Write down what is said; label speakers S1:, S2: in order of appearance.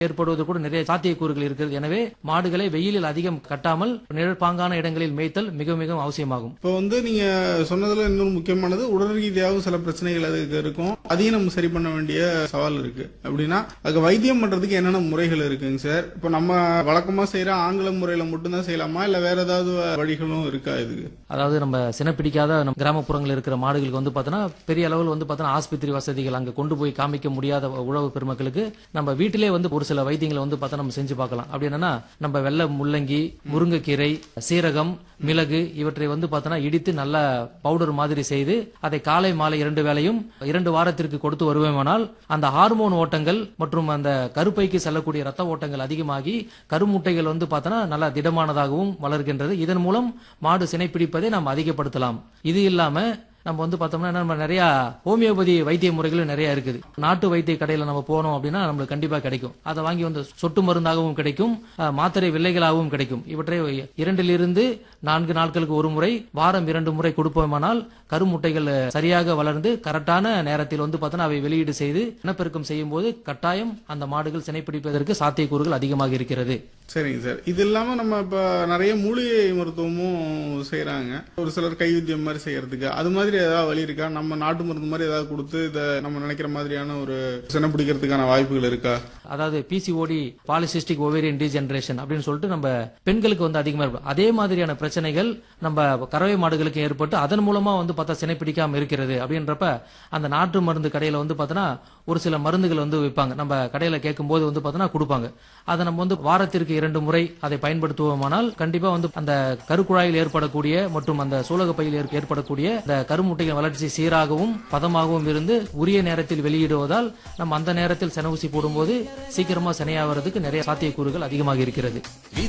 S1: ஏற்படுவது கூட நிறைய சாத்தியக்கூறுகள் இருக்கிறது எனவே மாடுகளை வெயிலில் அதிகம் கட்டாமல் நிழற்பாங்கான இடங்களில் மேய்த்தல் மிக மிக அவசியமாகும்
S2: இப்போ வந்து நீங்க சொன்னதுல இன்னொரு முக்கியமானது உடல் ரீதியாகவும் சில பிரச்சனைகள் அதுக்கு இருக்கும் அதையும் நம்ம சரி பண்ண வேண்டிய சவால் இருக்கு அப்படின்னா அதுக்கு வைத்தியம் பண்றதுக்கு என்னென்ன முறைகள் இருக்குங்க சார் இப்போ நம்ம வழக்கமா செய்யற ஆங்கில முறையில மட்டும்தான் செய்யலாமா இல்ல வேற ஏதாவது வழிகளும் இருக்கா இதுக்கு
S1: அதாவது நம்ம சினப்பிடிக்காத நம்ம கிராமப்புறங்களில் இருக்கிற மாடுகளுக்கு வந்து பார்த்தோன்னா பெரிய அளவில் வந்து பார்த்தோன்னா ஆஸ்பத்திரி வசதிகள் அங்கே கொண்டு போய் காமிக்க முடியாத உழவு பெருமக்களுக்கு நம்ம வீட்டிலே வந்து ஒரு சில வைத்தியங்களை வந்து பார்த்தா நம்ம செஞ்சு பார்க்கலாம் அப்படி என்னன்னா நம்ம வெள்ளை முள்ளங்கி முருங்கைக்கீரை சீரகம் மிளகு இவற்றை வந்து பார்த்தோன்னா இடித்து நல்ல பவுடர் மாதிரி செய்து அதை காலை மாலை இரண்டு வேளையும் இரண்டு வாரத்திற்கு கொடுத்து வருவேமானால் அந்த ஹார்மோன் ஓட்டங்கள் மற்றும் அந்த கருப்பைக்கு செல்லக்கூடிய ரத்த ஓட்டங்கள் அதிகமாகி கருமுட்டைகள் வந்து பார்த்தோன்னா நல்லா திடமானதாகவும் வளர்கின்றது இதன் மூலம் மாடு சினைப்பிடிப்பதை நாம் அதிகப்படுத்தலாம் இது இல்லாம நம்ம வந்து பார்த்தோம்னா நம்ம நிறைய ஹோமியோபதி வைத்திய முறைகளும் நிறைய இருக்குது நாட்டு வைத்திய கடையில நம்ம போனோம் அப்படின்னா நம்மளுக்கு கண்டிப்பா கிடைக்கும் அதை வாங்கி வந்து சொட்டு மருந்தாகவும் கிடைக்கும் அஹ், மாத்திரை வில்லைகளாகவும் கிடைக்கும் இவற்றை இரண்டிலிருந்து நான்கு நாட்களுக்கு ஒரு முறை வாரம் இரண்டு முறை கொடுப்போமானால் கருமுட்டைகள் சரியாக வளர்ந்து கரெக்டான நேரத்தில் வந்து பார்த்தோன்னா அவை வெளியீடு செய்து இனப்பெருக்கம் செய்யும் போது கட்டாயம் அந்த மாடுகள் சினைப்பிடிப்பதற்கு சாத்தியக்கூறுகள் அதிகமாக இருக்கிறது
S2: சரிங்க சார் இது இல்லாம நம்ம இப்ப நிறைய மூலிகை மருத்துவமும் செய்யறாங்க ஒரு சிலர் கைவித்தியம் மாதிரி செய்யறதுக்கு அது மாதிரி ஏதாவது வழி இருக்கா நம்ம நாட்டு மருந்து மாதிரி ஏதாவது கொடுத்து இதை நம்ம நினைக்கிற மாதிரியான ஒரு சினை பிடிக்கிறதுக்கான வாய்ப்புகள் இருக்கா
S1: அதாவது பிசிஓடி பாலிசிஸ்டிக் ஓவேரியன் டீஜெனரேஷன் அப்படின்னு சொல்லிட்டு நம்ம பெண்களுக்கு வந்து அதிகமா இருக்கும் அதே மாதிரியான பிரச்சனைகள் நம்ம கறவை மாடுகளுக்கு ஏற்பட்டு அதன் மூலமா வந்து பார்த்தா சினை பிடிக்காம இருக்கிறது அப்படின்றப்ப அந்த நாட்டு மருந்து கடையில வந்து பார்த்தோன்னா ஒரு சில மருந்துகள் வந்து விற்பாங்க நம்ம கடையில கேட்கும் போது வந்து பார்த்தோன்னா கொடுப்பாங்க அதை நம்ம வந்து வாரத்திற்கு இரண்டு முறை அதை பயன்படுத்துவோமானால் கண்டிப்பா வந்து அந்த கருக்குழாயில் ஏற்படக்கூடிய மற்றும் அந்த சூலக பையில் ஏற்ப- ஏற்படக்கூடிய இந்த கருமுட்டையின் வளர்ச்சி சீராகவும் பதமாகவும் இருந்து உரிய நேரத்தில் வெளியிடுவதால் நம்ம அந்த நேரத்தில் சென ஊசி போடும்போது சீக்கிரமா சினையாவதுக்கு நிறைய சாத்தியக்கூறுகள் அதிகமாக இருக்கிறது